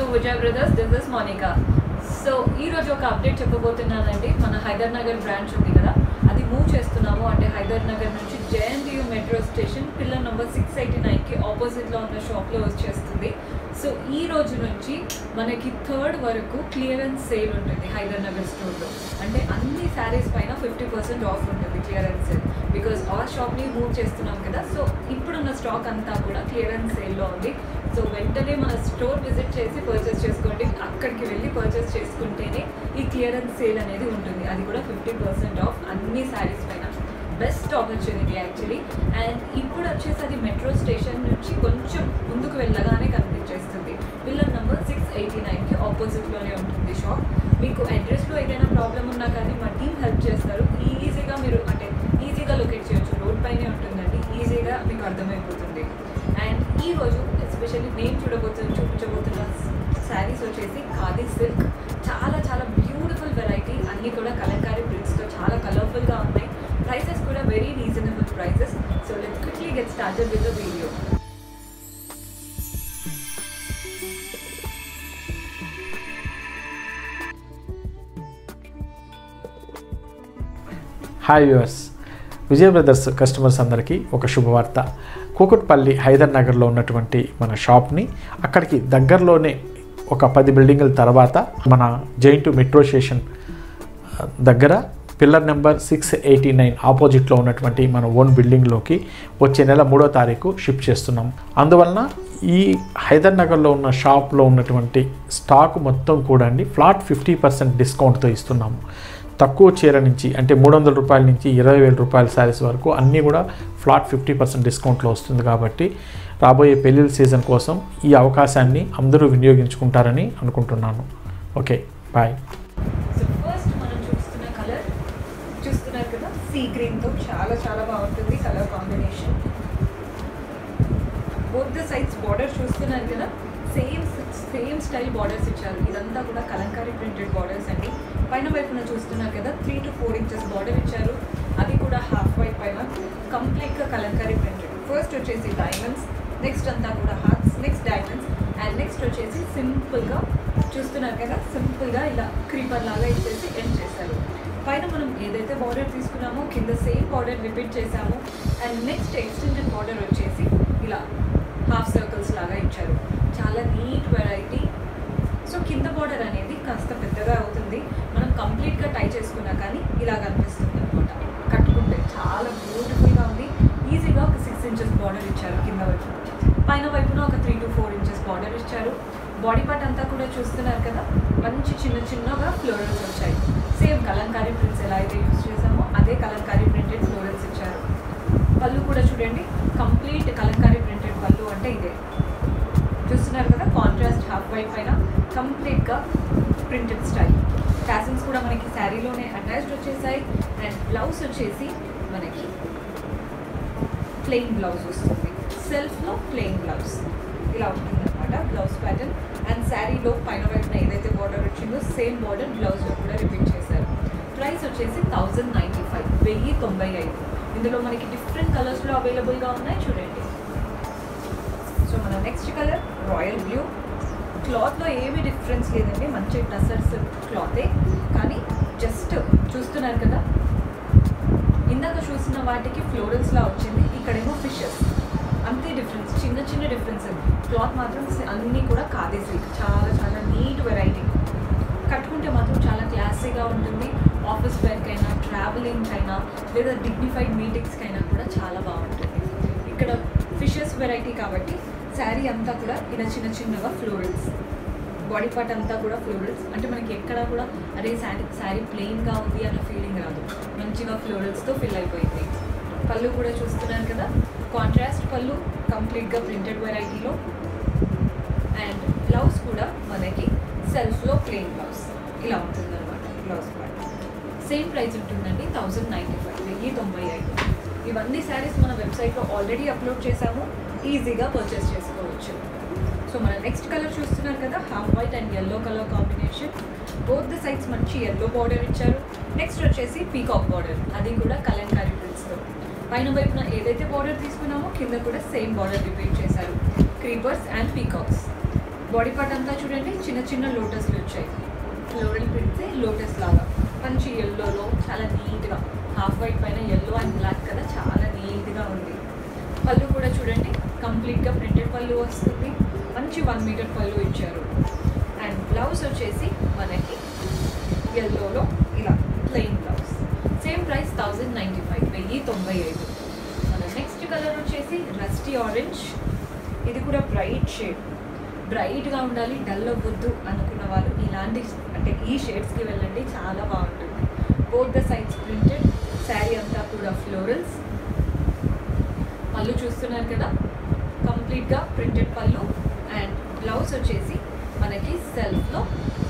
Vijay brothers this is Monica so ఈ రోజు ఒక అప్డేట్ చెప్పబోతున్నానండి మన హైదర్ నగర్ బ్రాంచ్ ఉంది కదా అది మూవ్ చేస్తున్నాము అంటే హైదర్ నగర్ నుంచి JNTU metro station pillar number six eighty నైన్కి ఆపోజిట్లో ఉన్న షాప్లో వచ్చేస్తుంది సో ఈ రోజు నుంచి మనకి థర్డ్ వరకు క్లియరెన్స్ సేల్ ఉంటుంది హైదర్ నగర్ స్టోర్లో అంటే అన్ని శారీస్ పైన ఫిఫ్టీ పర్సెంట్ ఆఫ్ ఉంటుంది క్లియరెన్స్ సేల్ బికాజ్ ఆ షాప్ని మూవ్ చేస్తున్నాం కదా సో ఇప్పుడున్న స్టాక్ అంతా కూడా క్లియరెన్స్ సేల్లో ఉంది సో వెంటనే మన స్టోర్ విజిట్ చేసి పర్చేస్ చేసుకోండి అక్కడికి వెళ్ళి పర్చేస్ చేసుకుంటేనే ఈ క్లియరెన్స్ సేల్ అనేది ఉంటుంది అది కూడా ఫిఫ్టీ పర్సెంట్ ఆఫ్ అన్ని శారీస్ పైన బెస్ట్ ఆపర్చునిటీ యాక్చువల్లీ అండ్ ఇప్పుడు వచ్చేసి అది మెట్రో స్టేషన్ నుంచి కొంచెం ముందుకు వెళ్ళగానే కనిపించేస్తుంది పిల్లర్ నెంబర్ సిక్స్ ఎయిటీ నైన్కి ఆపోజిట్లోనే ఉంటుంది షాప్ మీకు అడ్రస్లో ఏదైనా ప్రాబ్లం ఉన్నా కానీ మా టీం హెల్ప్ చేస్తారు ఈజీగా మీరు అంటే ఈజీగా లొకేట్ చేయొచ్చు రోడ్ పైనే ఉంటుందండి ఈజీగా మీకు అర్థమైపోతుంది అండ్ ఈ రోజు ఎస్పెషల్లీ నేను చూడబోతున్న చూపించబోతున్న శారీస్ వచ్చేసి ఖాదీ సిల్క్ చాలా చాలా బ్యూటిఫుల్ వెరైటీ అన్నీ కూడా కలంకారీ ప్రింట్స్తో చాలా కలర్ఫుల్గా ఉన్నాయి ప్రైసెస్ కూడా very reasonable prices so let's quickly get started with the video hi viewers Vijaya brothers customers అందరికీ ఒక శుభవార్త కూకట్పల్లి హైదర్ నగర్లో ఉన్నటువంటి మన షాప్ని అక్కడికి దగ్గరలోనే ఒక పది బిల్డింగుల తర్వాత మన జైంటు మెట్రో స్టేషన్ ఆ, దగ్గర pillar number six eighty nine ఆపోజిట్లో ఉన్నటువంటి మన ఓన్ బిల్డింగ్లోకి వచ్చే నెల మూడో తారీఖు షిఫ్ట్ చేస్తున్నాం అందువలన ఈ హైదర్ నగర్లో ఉన్న షాప్లో ఉన్నటువంటి స్టాక్ మొత్తం కూడా అండి ఫ్లాట్ ఫిఫ్టీ పర్సెంట్ డిస్కౌంట్తో ఇస్తున్నాము తక్కువ చీర నుంచి అంటే మూడు వందల రూపాయల నుంచి ఇరవై వేల రూపాయల శారీస్ వరకు అన్నీ కూడా ఫ్లాట్ ఫిఫ్టీ పర్సెంట్ డిస్కౌంట్లో వస్తుంది కాబట్టి రాబోయే పెళ్ళిళ్ళ సీజన్ కోసం ఈ అవకాశాన్ని అందరూ వినియోగించుకుంటారని అనుకుంటున్నాను ఓకే బాయ్ సో ఫస్ట్ మనం చూస్తున్న కలర్ చూస్తున్నారు కదా సీ గ్రీన్తో చాలా చాలా బాగుంటుంది colour combination both the sides border చూస్తున్నారు కదా సేమ్ సేమ్ స్టైల్ బార్డర్స్ ఇచ్చారు ఇదంతా కూడా కలంకారీ ప్రింటెడ్ బార్డర్స్ అండి పైన వైపున చూస్తున్నారు కదా three to four inches border ఇచ్చారు అది కూడా హాఫ్ వైట్ పైన కంప్లీట్గా కలంకారీ ప్రింటెడ్ ఫస్ట్ వచ్చేసి డైమండ్స్ నెక్స్ట్ అంతా కూడా hearts next diamonds and next వచ్చేసి సింపుల్గా చూస్తున్నారు కదా సింపుల్గా ఇలా క్రీపర్ లాగా ఇచ్చేసి ఎండ్ చేశారు పైన మనం ఏదైతే బార్డర్ తీసుకున్నామో కింద సేమ్ బార్డర్ రిపీట్ చేసాము అండ్ నెక్స్ట్ ఎక్స్టెండెడ్ బార్డర్ వచ్చేసి ఇలా హాఫ్ సర్కిల్స్ లాగా ఇచ్చారు చాలా నీట్ వెరైటీ సో కింద బార్డర్ అనేది కాస్త పెద్దగా అవుతుంది మనం కంప్లీట్గా టై చేసుకున్నా కానీ ఇలా కనిపిస్తుంది అనమాట కట్టుకుంటే చాలా బ్యూటిఫుల్గా ఉంది ఈజీగా ఒక సిక్స్ ఇంచెస్ బార్డర్ ఇచ్చారు కింద వైపు పైన వైపున ఒక three to four inches border ఇచ్చారు బాడీ పార్ట్ అంతా కూడా చూస్తున్నారు కదా మంచి చిన్న చిన్నగా ఫ్లోరల్స్ వచ్చాయి సేమ్ కలంకారీ ప్రింట్స్ ఎలా అయితే యూస్ చేసామో అదే కలంకారీ ప్రింటెడ్ ఫ్లోరల్స్ ఇచ్చారు పళ్ళు కూడా చూడండి కంప్లీట్ కలంకారీ ప్రింటెడ్ పళ్ళు అంటే ఇదే చూస్తున్నారు కదా కాంట్రాస్ట్ హాఫ్ వైట్ పైన కంప్లీట్గా ప్రింటెడ్ స్టైల్ ఫ్యాషన్స్ కూడా మనకి శారీలోనే అటాచ్డ్ వచ్చేసాయి అండ్ బ్లౌజ్ వచ్చేసి మనకి ప్లెయిన్ బ్లౌజ్ వస్తుంది సెల్ఫ్లో ప్లెయిన్ బ్లౌజ్ ఇలా ఉంటుంది అనమాట బ్లౌజ్ ప్యాటర్న్ అండ్ శారీలో పైన వైపున ఏదైతే బార్డర్ వచ్చిందో సేమ్ బార్డర్ బ్లౌజ్లో కూడా రిపీట్ చేశారు ప్రైస్ వచ్చేసి థౌజండ్ నైంటీ ఫైవ్ వెయ్యి తొంభై ఐదు ఇందులో మనకి డిఫరెంట్ కలర్స్లో అవైలబుల్గా ఉన్నాయి చూడండి సో మన నెక్స్ట్ కలర్ రాయల్ బ్లూ క్లాత్లో ఏమీ డిఫరెన్స్ లేదండి మంచి టసర్స్ క్లాతే కానీ జస్ట్ చూస్తున్నారు కదా ఇందాక చూసిన వాటికి ఫ్లోరల్స్లా వచ్చింది ఇక్కడేమో ఫిషెస్ అంతే డిఫరెన్స్ చిన్న చిన్న డిఫరెన్స్ క్లాత్ మాత్రం అన్నీ కూడా కాదే సిల్క్ చాలా చాలా నీట్ వెరైటీ కట్టుకుంటే మాత్రం చాలా క్లాసీగా ఉంటుంది ఆఫీస్ వేర్కైనా ట్రావెలింగ్ అయినా లేదా డిగ్నిఫైడ్ మీటింగ్స్కి అయినా కూడా చాలా బాగుంటుంది ఇక్కడ ఫిషెస్ వెరైటీ కాబట్టి శారీ అంతా కూడా ఇలా చిన్న చిన్నగా ఫ్లోరల్స్ బాడీ పార్ట్ అంతా కూడా ఫ్లోరల్స్ అంటే మనకి ఎక్కడ కూడా అరే శారీ శారీ ప్లెయిన్గా ఉంది అన్న ఫీలింగ్ రాదు మంచిగా ఫ్లోరల్స్తో ఫిల్ అయిపోయింది పళ్ళు కూడా చూస్తున్నారు కదా కాంట్రాస్ట్ పళ్ళు కంప్లీట్గా ప్రింటెడ్ వెరైటీలో అండ్ బ్లౌజ్ కూడా మనకి సెల్ఫ్లో ప్లెయిన్ బ్లౌజ్ ఇలా ఉంటుంది అనమాట బ్లౌజ్ పార్ట్ సేమ్ ప్రైస్ ఉంటుందండి థౌజండ్ నైంటీ ఫైవ్ వెయ్యి తొంభై ఐదు ఇవన్నీ శారీస్ మన వెబ్సైట్లో ఆల్రెడీ అప్లోడ్ చేసాము ఈజీగా పర్చేస్ చేసుకోవచ్చు సో మన నెక్స్ట్ కలర్ చూస్తున్నారు కదా half white and yellow colour combination both the sides మంచి ఎల్లో బార్డర్ ఇచ్చారు నెక్స్ట్ వచ్చేసి పీకాక్ బార్డర్ అది కూడా కలంకారీ ప్రింట్స్తో పైన వైపున ఏదైతే బార్డర్ తీసుకున్నామో కింద కూడా సేమ్ బార్డర్ రిపీట్ చేశారు creepers and peacocks body part అంతా చూడండి చిన్న చిన్న లోటస్లు వచ్చాయి ఫ్లోరల్ ప్రింట్స్ లోటస్ లాగా మంచి ఎల్లోలో చాలా నీట్గా హాఫ్ వైట్ పైన ఎల్లో అండ్ బ్లాక్ కదా చాలా నీట్గా ఉంది పళ్ళు కూడా చూడండి కంప్లీట్గా ప్రింటెడ్ పళ్ళు వస్తుంది మంచి వన్ మీటర్ పళ్ళు ఇచ్చారు అండ్ బ్లౌజ్ వచ్చేసి మనకి ఎల్లోలో ఇలా plain blouse same price thousand ninety five వెయ్యి తొంభై ఐదు మన నెక్స్ట్ కలర్ వచ్చేసి రస్టీ ఆరెంజ్ ఇది కూడా బ్రైట్ షేడ్ బ్రైట్గా ఉండాలి డల్ అవ్వద్దు అనుకున్న వాళ్ళు ఇలాంటి అంటే ఈ షేడ్స్కి వెళ్ళండి చాలా బాగుంటుంది both the sides printed sari అంతా కూడా ఫ్లోరల్స్ పళ్ళు చూస్తున్నారు కదా కంప్లీట్గా ప్రింటెడ్ పళ్ళు అండ్ బ్లౌజ్ వచ్చేసి మనకి సెల్ఫ్లో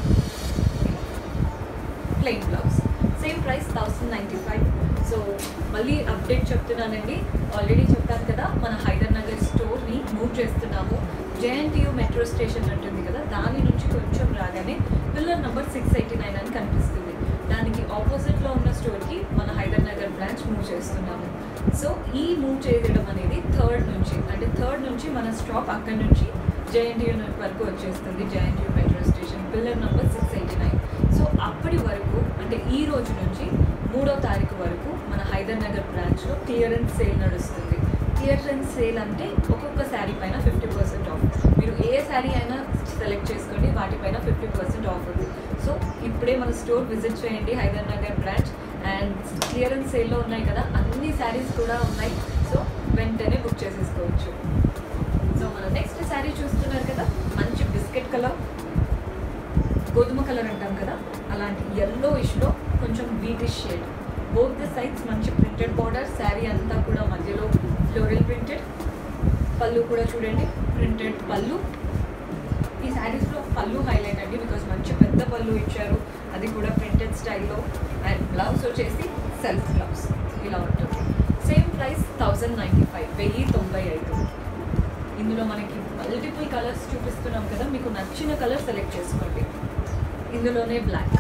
plain blouse same price thousand ninety five so మళ్ళీ అప్డేట్ చెప్తున్నానండి ఆల్రెడీ చెప్పాను కదా మన హైదర్ నగర్ స్టోర్ని మూవ్ చేస్తున్నాము జేఎన్టీయూ మెట్రో స్టేషన్ ఉంటుంది కదా దాని నుంచి కొంచెం రాగానే pillar number six eighty nine అని కనిపిస్తుంది దానికి ఆపోజిట్లో ఉన్న స్టోర్కి మన హైదర్ నగర్ బ్రాంచ్ మూవ్ చేస్తున్నాము సో ఈ మూవ్ చేయడం అనేది థర్డ్ నుంచి అంటే థర్డ్ నుంచి మన స్టాప్ అక్కడి నుంచి జేఎన్టీయూ వరకు వచ్చేస్తుంది JNTU metro station pillar number six eighty nine so అప్పటి వరకు అంటే ఈ రోజు నుంచి మూడో తారీఖు వరకు మన హైదర్ నగర్ బ్రాంచ్లో క్లియరెన్స్ సేల్ నడుస్తుంది క్లియరెన్స్ సేల్ అంటే ఒక్కొక్క శారీ పైన ఫిఫ్టీ పర్సెంట్ ఆఫ్ మీరు ఏ శారీ అయినా సెలెక్ట్ చేసుకోండి వాటిపైన ఫిఫ్టీ పర్సెంట్ ఆఫ్ ఉంది సో ఇప్పుడే మన స్టోర్ విజిట్ చేయండి Hyder Nagar branch and clearance సేల్లో ఉన్నాయి కదా అన్ని శారీస్ కూడా ఉన్నాయి సో వెంటనే బుక్ చేసేసుకోవచ్చు సో మన నెక్స్ట్ శారీ చూస్తున్నారు కదా మంచి బిస్కెట్ కలర్ గోధుమ కలర్ అంటాం కదా అలాంటి ఎల్లో ఇష్లో కొంచెం whitish shade both the sides మంచి ప్రింటెడ్ బార్డర్ శారీ అంతా కూడా మధ్యలో ఫ్లోరల్ ప్రింటెడ్ పళ్ళు కూడా చూడండి ప్రింటెడ్ పళ్ళు ఈ శారీస్లో పళ్ళు హైలైట్ అండి బికాస్ మంచి పెద్ద పళ్ళు ఇచ్చారు అది కూడా ప్రింటెడ్ స్టైల్లో అండ్ బ్లౌజ్ వచ్చేసి సెల్ఫ్ బ్లౌజ్ ఇలా ఉంటుంది same price thousand ninety five వెయ్యి తొంభై ఐదు ఇందులో మనకి మల్టిపుల్ కలర్స్ చూపిస్తున్నాం కదా మీకు నచ్చిన కలర్ సెలెక్ట్ చేసుకోండి ఇందులోనే బ్లాక్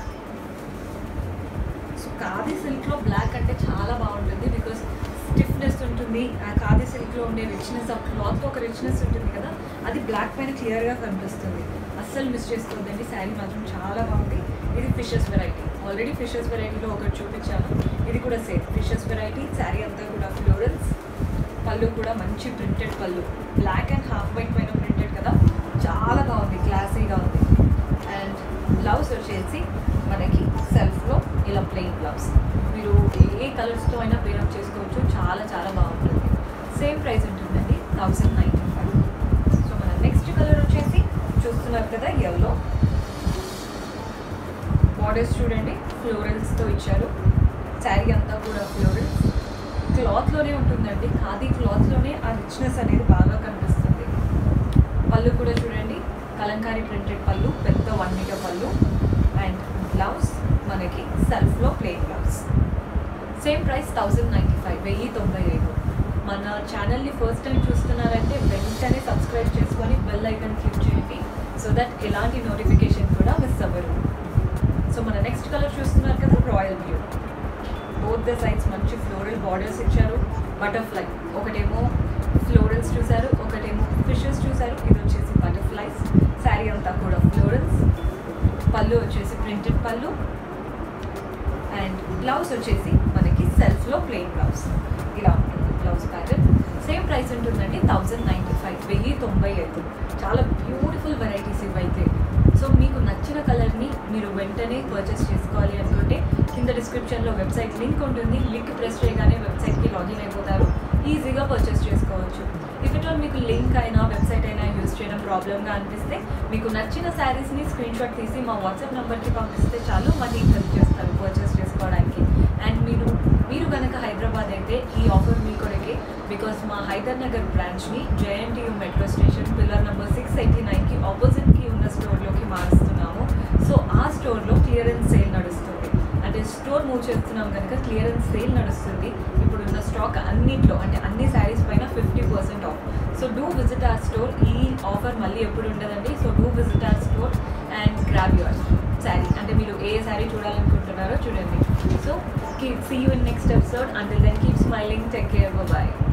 సో ఖాదీ సిల్క్లో బ్లాక్ అంటే చాలా బాగుంటుంది బికాస్ స్టిఫ్నెస్ ఉంటుంది ఆ ఖాదీ సిల్క్లో ఉండే రిచ్నెస్ ఆ క్లాత్లో ఒక రిచ్నెస్ ఉంటుంది కదా అది బ్లాక్ పైన క్లియర్గా కనిపిస్తుంది అస్సలు మిస్ చేసుకోవద్దండి శారీ మాత్రం చాలా బాగుంది ఇది ఫిషెస్ వెరైటీ ఆల్రెడీ ఫిషెస్ వెరైటీలో ఒకటి చూపించాను ఇది కూడా సేమ్ ఫిషెస్ వెరైటీ శారీ అంతా కూడా ఫ్లోరల్స్ పళ్ళు కూడా మంచి ప్రింటెడ్ పళ్ళు బ్లాక్ అండ్ హాఫ్ వైట్ పైన ప్రింటెడ్ కదా చాలా బాగుంది క్లాసీగా ఉంది అండ్ బ్లౌజ్ వచ్చేసి మనకి సెల్ఫ్లో ఇలా ప్లెయిన్ బ్లౌజ్ మీరు ఏ కలర్స్తో అయినా పేరప్ చేసుకోవచ్చు చాలా చాలా బాగుంటుంది సేమ్ ప్రైస్ ఉంటుందండి థౌజండ్ నైంటీ ఫైవ్ సో మన నెక్స్ట్ కలర్ వచ్చేసి చూస్తున్నారు కదా ఎల్లో బార్డర్స్ చూడండి ఫ్లోరల్స్తో ఇచ్చారు శారీ అంతా కూడా ఫ్లోరల్స్ క్లాత్లోనే ఉంటుందండి ఖాదీ క్లాత్లోనే ఆ రిచ్నెస్ అనేది బాగా కనిపిస్తుంది పళ్ళు కూడా చూడండి కలంకారీ ప్రింటెడ్ పళ్ళు పెద్ద వన్ మీటర్ పళ్ళు అండ్ బ్లౌజ్ మనకి సెల్ఫ్లో plain blouse same price thousand ninety five వెయ్యి తొంభై ఐదు మన ఛానల్ని ఫస్ట్ టైం చూస్తున్నారంటే వెంటనే సబ్స్క్రైబ్ చేసుకొని బెల్ ఐకన్ క్లిక్ చేయండి సో దట్ ఎలాంటి నోటిఫికేషన్ కూడా మిస్ అవ్వరు సో మన నెక్స్ట్ కలర్ చూస్తున్నారు కదా royal blue both the sides మంచి ఫ్లోరల్ బార్డర్స్ ఇచ్చారు బటర్ఫ్లై ఒకటేమో ఫ్లోరల్స్ చూసారు ఒకటేమో ఫిషెస్ చూసారు ఇది వచ్చేసి బటర్ఫ్లైస్ శారీ అంతా కూడా ఫ్లోరల్స్ పళ్ళు వచ్చేసి ప్రింటెడ్ పళ్ళు అండ్ బ్లౌజ్ వచ్చేసి మనకి సెల్ఫ్లో ప్లెయిన్ బ్లౌజ్ ఇలా ఉంటుంది బ్లౌజ్ ప్యాటర్న్ సేమ్ ప్రైస్ ఉంటుందండి థౌజండ్ నైంటీ ఫైవ్ వెయ్యి తొంభై ఐదు చాలా బ్యూటిఫుల్ వెరైటీస్ ఇవైతే సో మీకు నచ్చిన కలర్ని మీరు వెంటనే పర్చేస్ చేసుకోవాలి అనుకుంటే కింద డిస్క్రిప్షన్లో వెబ్సైట్ లింక్ ఉంటుంది లింక్ ప్రెస్ చేయగానే వెబ్సైట్కి లాగిన్ అయిపోతారు ఈజీగా పర్చేస్ చేసుకోవచ్చు ఇఫ్ ఇట్ ఆల్ మీకు లింక్ అయినా వెబ్సైట్ అయినా యూజ్ చేయడం ప్రాబ్లమ్గా అనిపిస్తే మీకు నచ్చిన శారీస్ని స్క్రీన్ షాట్ తీసి మా వాట్సాప్ నెంబర్కి పంపిస్తే చాలు మా టీం హెల్ప్ చేస్తారు పర్చేస్ చేసుకోవడానికి అండ్ మీరు మీరు కనుక హైదరాబాద్ అయితే ఈ ఆఫర్ మీ కొరకే బికాస్ మా హైదర్ నగర్ బ్రాంచ్ని JNTU metro station pillar number six eighty నైన్కి ఆపోజిట్కి ఉన్న స్టోర్లోకి మారుస్తున్నాము సో ఆ స్టోర్లో క్లియరెన్స్ సేల్ నడుస్తుంది అంటే స్టోర్ మూవ్ చేస్తున్నాం కనుక క్లియరెన్స్ సేల్ నడుస్తుంది ఇప్పుడు ఉన్న స్టాక్ అన్నిట్లో అంటే అన్ని శారీస్ పైన fifty percent off so do visit our store ఈ ఆఫర్ మళ్ళీ ఎప్పుడు ఉండదండి so do visit our store and grab your sari అంటే మీరు ఏ శారీ చూడాలనుకుంటున్నారో చూడండి so keep see you in next episode until then keep smiling take care bye